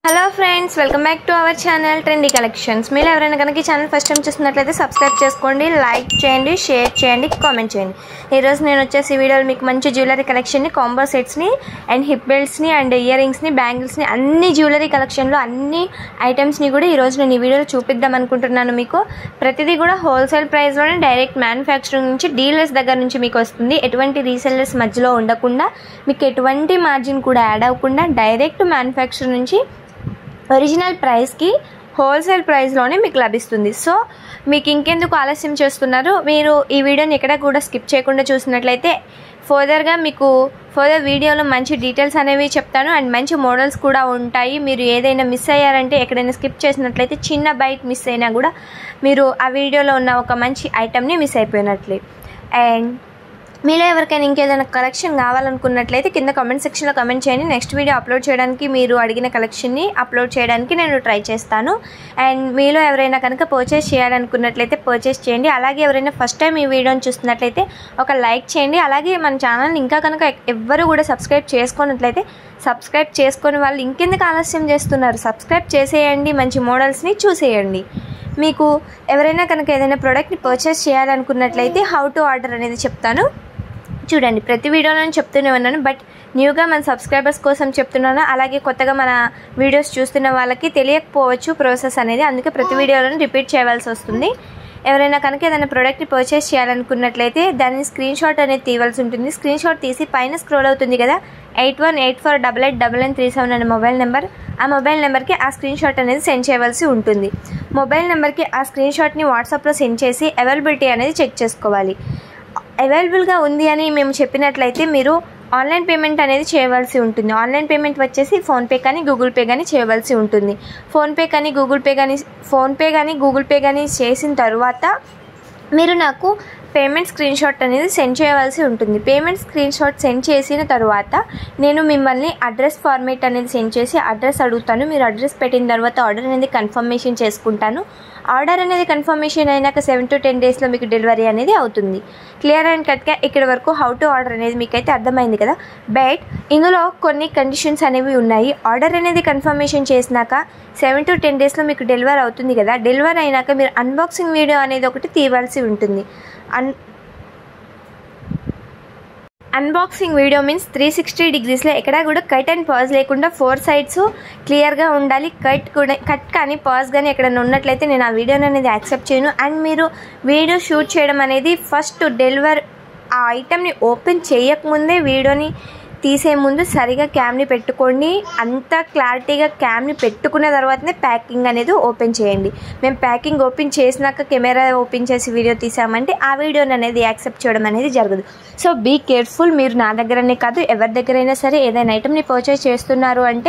hello friends welcome back to our channel trendy collections మీరు ఎవరైనా కనుక ఈ ఛానల్ ఫస్ట్ టైం చూస్తున్నట్లయితే సబ్స్క్రైబ్ చేసుకోండి లైక్ చేయండి షేర్ చేయండి కామెంట్ చేయండి ఈరోజు నేను వచ్చేసి ఈ వీడియోలో మీకు మంచి జ్యువెలరీ కలెక్షన్ని కాంబో సెట్స్ని అండ్ హిప్ బెల్ట్స్ని అండ్ ఇయర్ రింగ్స్ని బ్యాంగిల్స్ని అన్ని జ్యువెలరీ కలెక్షన్లో అన్ని ఐటమ్స్ని కూడా ఈరోజు నేను ఈ వీడియోలో చూపిద్దాం అనుకుంటున్నాను మీకు ప్రతిదీ కూడా హోల్సేల్ ప్రైస్లోనే డైరెక్ట్ మ్యానుఫ్యాక్చరింగ్ నుంచి డీలర్స్ దగ్గర నుంచి మీకు వస్తుంది ఎటువంటి రీసెల్లర్స్ మధ్యలో ఉండకుండా మీకు ఎటువంటి మార్జిన్ కూడా యాడ్ అవ్వకుండా డైరెక్ట్ మ్యానుఫ్యాక్చర్ నుంచి ఒరిజినల్ ప్రైస్కి హోల్సేల్ ప్రైస్లోనే మీకు లభిస్తుంది సో మీకు ఇంకెందుకు ఆలస్యం చేస్తున్నారు మీరు ఈ వీడియోని ఎక్కడ కూడా స్కిప్ చేయకుండా చూసినట్లయితే ఫర్దర్గా మీకు ఫర్దర్ వీడియోలో మంచి డీటెయిల్స్ అనేవి చెప్తాను అండ్ మంచి మోడల్స్ కూడా ఉంటాయి మీరు ఏదైనా మిస్ అయ్యారంటే ఎక్కడైనా స్కిప్ చేసినట్లయితే చిన్న బైట్ మిస్ అయినా కూడా మీరు ఆ వీడియోలో ఉన్న ఒక మంచి ఐటమ్ని మిస్ అయిపోయినట్లే అండ్ మీలో ఎవరికైనా ఇంకేదైనా కలెక్షన్ కావాలనుకున్నట్లయితే కింద కామెంట్ సెక్షన్లో కమెంట్ చేయండి నెక్స్ట్ వీడియో అప్లోడ్ చేయడానికి మీరు అడిగిన కలెక్షన్ని అప్లోడ్ చేయడానికి నేను ట్రై చేస్తాను అండ్ మీలో ఎవరైనా కనుక పర్చేస్ చేయాలనుకున్నట్లయితే పర్చేస్ చేయండి అలాగే ఎవరైనా ఫస్ట్ టైం ఈ వీడియోని చూస్తున్నట్లయితే ఒక లైక్ చేయండి అలాగే మన ఛానల్ని ఇంకా కనుక ఎవ్వరు కూడా సబ్స్క్రైబ్ చేసుకున్నట్లయితే సబ్స్క్రైబ్ చేసుకొని వాళ్ళు ఇంకెందుకు ఆలస్యం చేస్తున్నారు సబ్స్క్రైబ్ చేసేయండి మంచి మోడల్స్ని చూసేయండి మీకు ఎవరైనా కనుక ఏదైనా ప్రోడక్ట్ని పర్చేస్ చేయాలనుకున్నట్లయితే హౌ టు ఆర్డర్ అనేది చెప్తాను చూడండి ప్రతి వీడియోలో నేను చెప్తూనే ఉన్నాను బట్ న్యూగా మన సబ్స్క్రైబర్స్ కోసం చెప్తున్నాను అలాగే కొత్తగా మన వీడియోస్ చూస్తున్న వాళ్ళకి తెలియకపోవచ్చు ప్రాసెస్ అనేది అందుకే ప్రతి వీడియోలోనే రిపీట్ చేయవలసి వస్తుంది ఎవరైనా కనుక ఏదైనా ప్రోడక్ట్ని పర్చేస్ చేయాలనుకున్నట్లయితే దాన్ని స్క్రీన్ షాట్ అనేది తీయవలసి ఉంటుంది స్క్రీన్ షాట్ తీసి పైన స్క్రోల్ అవుతుంది కదా eight one eight four double eight double nine three seven అనే మొబైల్ నెంబర్ ఆ మొబైల్ నెంబర్కి ఆ స్క్రీన్ షాట్ అనేది సెండ్ చేయవలసి ఉంటుంది మొబైల్ నెంబర్కి ఆ స్క్రీన్ షాట్ని వాట్సాప్లో సెండ్ చేసి అవైలబిలిటీ అనేది చెక్ చేసుకోవాలి అవైలబుల్గా ఉంది అని మేము చెప్పినట్లయితే మీరు ఆన్లైన్ పేమెంట్ అనేది చేయవలసి ఉంటుంది ఆన్లైన్ పేమెంట్ వచ్చేసి ఫోన్పే కానీ గూగుల్ పే కానీ చేయవలసి ఉంటుంది ఫోన్పే కానీ గూగుల్ పే కానీ ఫోన్పే కానీ గూగుల్ పే కానీ చేసిన తర్వాత మీరు నాకు పేమెంట్ స్క్రీన్ షాట్ అనేది సెండ్ చేయవలసి ఉంటుంది పేమెంట్ స్క్రీన్ షాట్ సెండ్ చేసిన తర్వాత నేను మిమ్మల్ని అడ్రస్ ఫార్మేట్ అనేది సెండ్ చేసి అడ్రస్ అడుగుతాను మీరు అడ్రస్ పెట్టిన తర్వాత ఆర్డర్ అనేది కన్ఫర్మేషన్ చేసుకుంటాను ఆర్డర్ అనేది కన్ఫర్మేషన్ అయినాక సెవెన్ టు టెన్ డేస్లో మీకు డెలివరీ అనేది అవుతుంది క్లియర్ అండ్ కట్గా ఇక్కడ వరకు హౌ టు ఆర్డర్ అనేది మీకైతే అర్థమైంది కదా బట్ ఇందులో కొన్ని కండిషన్స్ అనేవి ఉన్నాయి ఆర్డర్ అనేది కన్ఫర్మేషన్ చేసినాక సెవెన్ టు టెన్ డేస్లో మీకు డెలివరీ అవుతుంది కదా డెలివరీ అయినాక మీరు అన్బాక్సింగ్ వీడియో అనేది ఒకటి తీయవలసి ఉంటుంది అన్ unboxing video means three sixty డిగ్రీస్లో ఎక్కడా కూడా కట్ అండ్ పాజ్ లేకుండా ఫోర్ సైడ్స్ క్లియర్గా ఉండాలి కట్ కూడా కట్ కానీ పాజ్ కానీ ఎక్కడైనా ఉన్నట్లయితే నేను ఆ వీడియోని అనేది యాక్సెప్ట్ చేయను అండ్ మీరు వీడియో షూట్ చేయడం అనేది ఫస్ట్ డెలివర్ ఆ ఐటెంని ఓపెన్ చేయకముందే వీడియోని తీసే ముందు సరిగా క్యామ్ని పెట్టుకోండి అంత క్లారిటీగా క్యామ్ని పెట్టుకున్న తర్వాతనే ప్యాకింగ్ అనేది ఓపెన్ చేయండి మేము ప్యాకింగ్ ఓపెన్ చేసినాక కెమెరా ఓపెన్ చేసి వీడియో తీసామంటే ఆ వీడియోని అనేది యాక్సెప్ట్ చేయడం అనేది జరగదు సో బీ కేర్ఫుల్ మీరు నా దగ్గరనే కాదు ఎవరి దగ్గరైనా సరే ఏదైనా ఐటమ్ని పర్చేస్ చేస్తున్నారు అంటే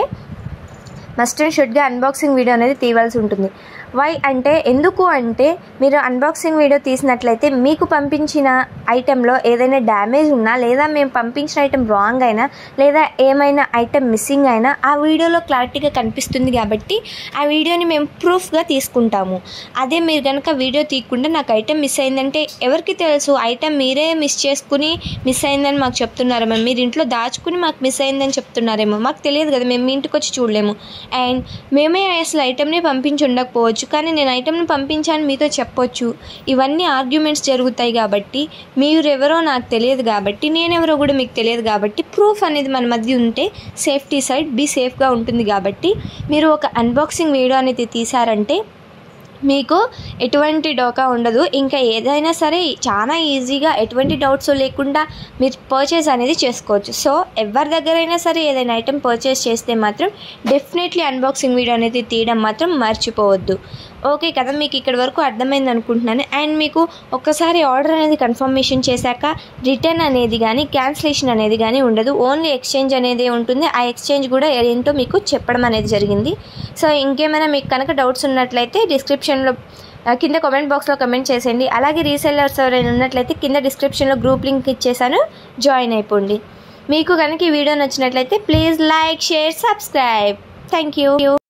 మస్ట్ అండ్ షుడ్గా అన్బాక్సింగ్ వీడియో అనేది తీయవలసి ఉంటుంది వై అంటే ఎందుకు అంటే మీరు అన్బాక్సింగ్ వీడియో తీసినట్లయితే మీకు పంపించిన ఐటెంలో ఏదైనా డ్యామేజ్ ఉన్నా లేదా మేము పంపించిన ఐటెం రాంగ్ అయినా లేదా ఏమైనా ఐటెం మిస్సింగ్ అయినా ఆ వీడియోలో క్లారిటీగా కనిపిస్తుంది కాబట్టి ఆ వీడియోని మేము ప్రూఫ్గా తీసుకుంటాము అదే మీరు కనుక వీడియో తీయకుండా నాకు ఐటెం మిస్ అయిందంటే ఎవరికి తెలుసు ఐటెం మీరే మిస్ చేసుకుని మిస్ అయిందని మాకు చెప్తున్నారేమో మీరు ఇంట్లో దాచుకుని మాకు మిస్ అయిందని చెప్తున్నారేమో మాకు తెలియదు కదా మేము మీ ఇంటికి వచ్చి చూడలేము అండ్ మేమే అసలు ఐటెంని పంపించి ఉండకపోవచ్చు కానీ నేను ఐటెంని పంపించాను మీతో చెప్పొచ్చు ఇవన్నీ ఆర్గ్యుమెంట్స్ జరుగుతాయి కాబట్టి మీరెవరో నాకు తెలియదు కాబట్టి నేనెవరో కూడా మీకు తెలియదు కాబట్టి ప్రూఫ్ అనేది మన మధ్య ఉంటే సేఫ్టీ సైడ్ బీ సేఫ్గా ఉంటుంది కాబట్టి మీరు ఒక అన్బాక్సింగ్ వీడియో అనేది తీసారంటే మీకు ఎటువంటి డోకా ఉండదు ఇంకా ఏదైనా సరే చాలా ఈజీగా ఎటువంటి డౌట్స్ లేకుండా మీరు పర్చేస్ అనేది చేసుకోవచ్చు సో ఎవరి దగ్గరైనా సరే ఏదైనా ఐటెం పర్చేస్ చేస్తే మాత్రం డెఫినెట్లీ అన్బాక్సింగ్ వీడియో అనేది తీయడం మాత్రం మర్చిపోవద్దు ఓకే కదా మీకు ఇక్కడ వరకు అర్థమైంది అనుకుంటున్నాను అండ్ మీకు ఒక్కసారి ఆర్డర్ అనేది కన్ఫర్మేషన్ చేశాక రిటర్న్ అనేది కానీ క్యాన్సిలేషన్ అనేది కానీ ఉండదు ఓన్లీ ఎక్స్చేంజ్ అనేది ఉంటుంది ఆ ఎక్స్చేంజ్ కూడా ఏంటో మీకు చెప్పడం అనేది జరిగింది సో ఇంకేమైనా మీకు కనుక డౌట్స్ ఉన్నట్లయితే డిస్క్రిప్షన్లో కింద కామెంట్ బాక్స్లో కమెంట్ చేసేయండి అలాగే రీసెల్లర్స్ ఎవరైనా ఉన్నట్లయితే కింద డిస్క్రిప్షన్లో గ్రూప్ లింక్ ఇచ్చేసాను జాయిన్ అయిపోండి మీకు కనుక ఈ వీడియో నచ్చినట్లయితే please like share subscribe thank you